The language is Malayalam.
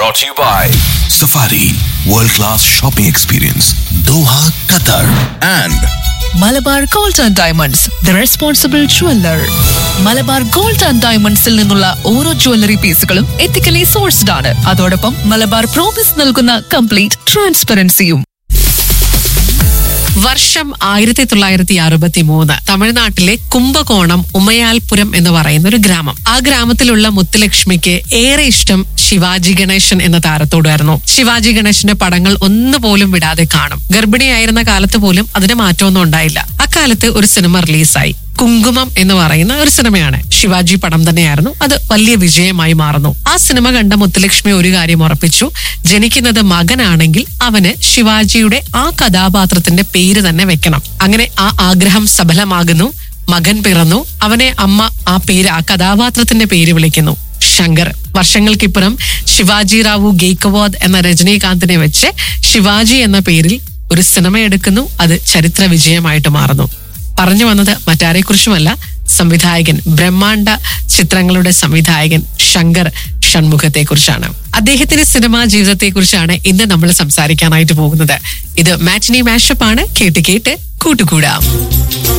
brought to you by Safari World Class Shopping Experience Doha, Qatar and Malabar Gold and Diamonds the responsible jeweller Malabar Gold and ഡയമണ്ട്സിൽ നിന്നുള്ള ഓരോ ജ്വല്ലറി പീസുകളും എത്തിക്കലി സോഴ്സ്ഡ് ആണ് അതോടൊപ്പം മലബാർ പ്രോമിസ് നൽകുന്ന കംപ്ലീറ്റ് ട്രാൻസ്പെറൻസിയും വർഷം ആയിരത്തി തൊള്ളായിരത്തി അറുപത്തി മൂന്ന് തമിഴ്നാട്ടിലെ കുംഭകോണം ഉമയാൽപുരം എന്ന് പറയുന്ന ഒരു ഗ്രാമം ആ ഗ്രാമത്തിലുള്ള മുത്തുലക്ഷ്മിക്ക് ഏറെ ഇഷ്ടം ശിവാജി ഗണേശൻ എന്ന താരത്തോടായിരുന്നു ശിവാജി ഗണേശന്റെ പടങ്ങൾ ഒന്നുപോലും വിടാതെ കാണും ഗർഭിണിയായിരുന്ന കാലത്ത് പോലും അതിന് മാറ്റമൊന്നും ഉണ്ടായില്ല അക്കാലത്ത് ഒരു സിനിമ റിലീസായി കുങ്കുമം എന്ന് പറയുന്ന ഒരു സിനിമയാണ് ശിവാജി പടം തന്നെയായിരുന്നു അത് വലിയ വിജയമായി മാറുന്നു ആ സിനിമ കണ്ട മുത്തുലക്ഷ്മി ഒരു കാര്യം ഉറപ്പിച്ചു ജനിക്കുന്നത് മകനാണെങ്കിൽ അവന് ശിവാജിയുടെ ആ കഥാപാത്രത്തിന്റെ പേര് തന്നെ വെക്കണം അങ്ങനെ ആ ആഗ്രഹം സഫലമാകുന്നു മകൻ പിറന്നു അവനെ അമ്മ ആ പേര് ആ കഥാപാത്രത്തിന്റെ പേര് വിളിക്കുന്നു ശങ്കർ വർഷങ്ങൾക്കിപ്പുറം ശിവാജി റാവു ഗേക്കവാദ് എന്ന രജനീകാന്തിനെ വെച്ച് ശിവാജി എന്ന പേരിൽ ഒരു സിനിമ എടുക്കുന്നു അത് ചരിത്ര വിജയമായിട്ട് മാറുന്നു പറഞ്ഞു വന്നത് മറ്റാരെക്കുറിച്ചുമല്ല സംവിധായകൻ ബ്രഹ്മാണ്ഡ ചിത്രങ്ങളുടെ സംവിധായകൻ ശങ്കർ ഷൺമുഖത്തെ കുറിച്ചാണ് അദ്ദേഹത്തിന്റെ സിനിമാ ജീവിതത്തെ കുറിച്ചാണ് ഇന്ന് നമ്മൾ സംസാരിക്കാനായിട്ട് പോകുന്നത് ഇത് മാറ്റിനി മാഷപ്പ് ആണ് കേട്ട് കേട്ട് കൂട്ടുകൂടാം